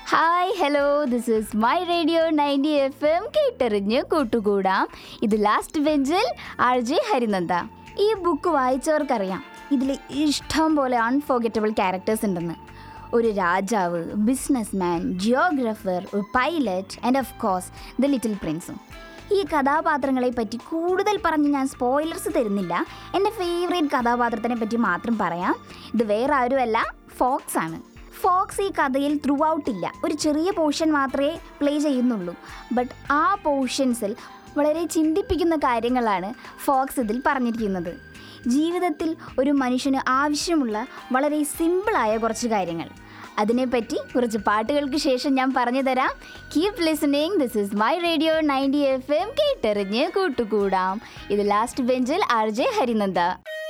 hi hello this is my radio ninety F M കേട്ടെറിഞ്ഞ് കൂട്ടുകൂടാം ഇത് ലാസ്റ്റ് ബെഞ്ചിൽ ആർ ജെ ഹരിനന്ദ ഈ ബുക്ക് വായിച്ചവർക്കറിയാം ഇതിൽ ഇഷ്ടം പോലെ അൺഫോർഗറ്റബിൾ ക്യാരക്ടേഴ്സ് ഉണ്ടെന്ന് ഒരു രാജാവ് ബിസിനസ് മാൻ ജിയോഗ്രഫർ ഒരു pilot and of course the little പ്രിൻസും ഈ കഥാപാത്രങ്ങളെ പറ്റി കൂടുതൽ പറഞ്ഞ് ഞാൻ സ്പോയിലർസ് തരുന്നില്ല എൻ്റെ ഫേവറേറ്റ് കഥാപാത്രത്തിനെ പറ്റി മാത്രം പറയാം ഇത് വേറെ ആരുമല്ല ഫോക്സ് ആണ് ഫോക്സ് ഈ കഥയിൽ ത്രൂ ഔട്ട് ഇല്ല ഒരു ചെറിയ പോർഷൻ മാത്രമേ പ്ലേ ചെയ്യുന്നുള്ളൂ ബട്ട് ആ പോർഷൻസിൽ വളരെ ചിന്തിപ്പിക്കുന്ന കാര്യങ്ങളാണ് ഫോക്സ് ഇതിൽ പറഞ്ഞിരിക്കുന്നത് ജീവിതത്തിൽ ഒരു മനുഷ്യന് ആവശ്യമുള്ള വളരെ സിമ്പിളായ കുറച്ച് കാര്യങ്ങൾ അതിനെപ്പറ്റി കുറച്ച് പാട്ടുകൾക്ക് ശേഷം ഞാൻ പറഞ്ഞു തരാം keep listening this is my radio ninety F M കേട്ടെറിഞ്ഞ് കൂട്ടുകൂടാം ഇത് ലാസ്റ്റ് ബെഞ്ചിൽ ആർ ജെ ഹരിനന്ദ